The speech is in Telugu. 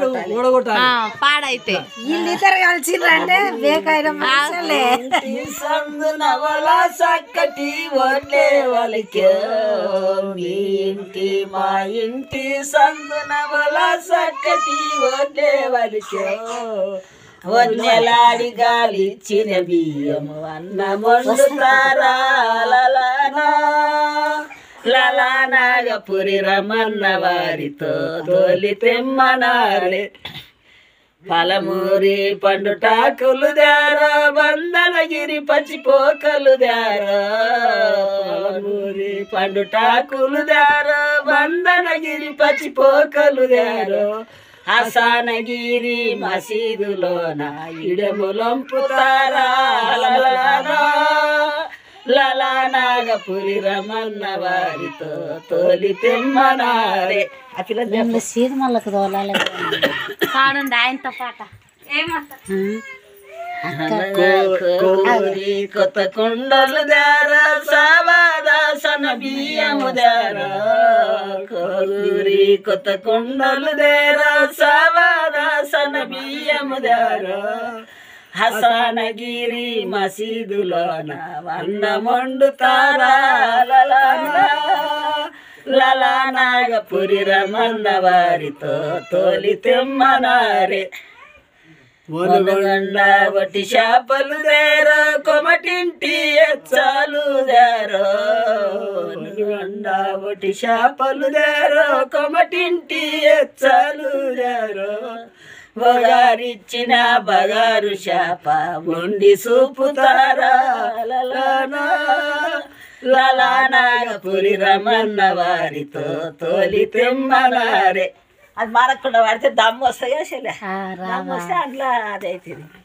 ఓడగొట్టాలి ఆ, పాడైతే వీళ్ళిద్దరు కలిసిండ్రంటే బేకైన మనుషులే ఇంటి సందు నవల చక్కటి ఓట్లే వాళ్ళకి మీ ఇంటి మా ఇంటి సందు నవల చక్కటి ఓట్లే వాళ్ళకి వన్నెలాడి గాలి చిన బియ్యం అన్న మొండుతారా లలానా లలానాగపురి రమన్న వారితో తోలి తెమ్మనారే పలమూరి పండుటాకులు దారా బందనగిరి పచ్చిపోకలు దారా పలమూరి పండుటాకులు దారా బందనగిరి పచ్చిపోకలు దారో హసానగిరి మసీదులోన ఇడములంపుతారా లలానా లలానాగపురి రమన్న వారితో తోలి తెమ్మనారే ఆ పిల్ల సీతమల్లకు తోలాలి పాడండి ఆయనతో పాట కోరి కొత్త కుండలు దారా సావాదాసన బియ్యము దారా కోరి కొత్త కుండలు దారా సావాదాసన బియ్యము దారా హసానగిరి మసీదులోన వన్న మొండుతారా లలానా లలానాగపురి రమన్న వారితో తోలి తెమ్మనారే వనగొండ వటి చేపలు దేరో కొమటింటి ఎచ్చాలు దేరో వనగొండ వటి చేపలు దేరో కొమటింటి ఎచ్చాలు దేరో బగారిచ్చిన బగారు చేప ఉండి సూపుతారా లలానా లలానాగపురి రమన్న వారితో తోలి తెమ్మనారే అది మారకుండా వాడితే దమ్ము వస్తాయా చెల్లె దమ్ము వస్తే అట్లా అదైతుంది